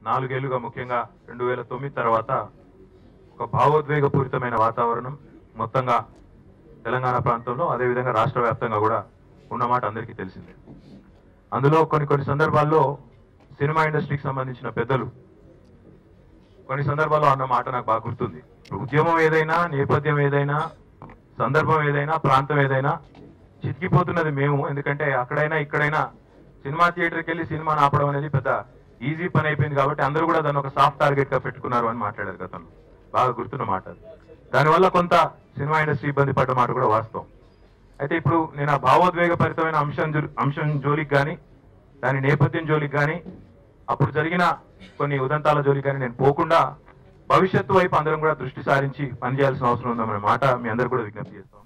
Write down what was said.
నాలుగేళ్లుగా ముఖ్యంగా రెండు వేల తొమ్మిది తర్వాత ఒక భావోద్వేగపూరితమైన వాతావరణం మొత్తంగా తెలంగాణ ప్రాంతంలో అదేవిధంగా రాష్ట్ర వ్యాప్తంగా కూడా ఉన్నమాట అందరికీ తెలిసిందే అందులో కొన్ని కొన్ని సందర్భాల్లో సినిమా ఇండస్ట్రీకి సంబంధించిన పెద్దలు కొన్ని సందర్భాల్లో అన్న మాట నాకు బాగా గుర్తుంది ఇప్పుడు ఉద్యమం ఏదైనా నేపథ్యం ఏదైనా సందర్భం ఏదైనా ప్రాంతం ఏదైనా చితికిపోతున్నది మేము ఎందుకంటే అక్కడైనా ఇక్కడైనా సినిమా థియేటర్కి వెళ్ళి సినిమాని ఆపడం అనేది పెద్ద ఈజీ పని అయిపోయింది కాబట్టి అందరూ కూడా దాన్ని ఒక సాఫ్ట్ టార్గెట్ గా పెట్టుకున్నారు అని మాట్లాడారు గతంలో బాగా గుర్తున్న మాట అది. దానివల్ల కొంత సినిమా ఇండస్ట్రీ ఇబ్బంది పడ్డ మాట కూడా వాస్తవం అయితే ఇప్పుడు నేను ఆ భావోద్వేగపరితమైన అంశం జో- అంశం జోలికి కానీ దాని నేపథ్యం జోలికి కానీ అప్పుడు జరిగిన కొన్ని ఉదంతాల జోలికి కానీ నేను పోకుండా భవిష్యత్తు వైపు అందరం కూడా దృష్టి సారించి పనిచేయాల్సిన అవసరం ఉందన్న మాట మీ అందరు కూడా విజ్ఞప్తి చేస్తాం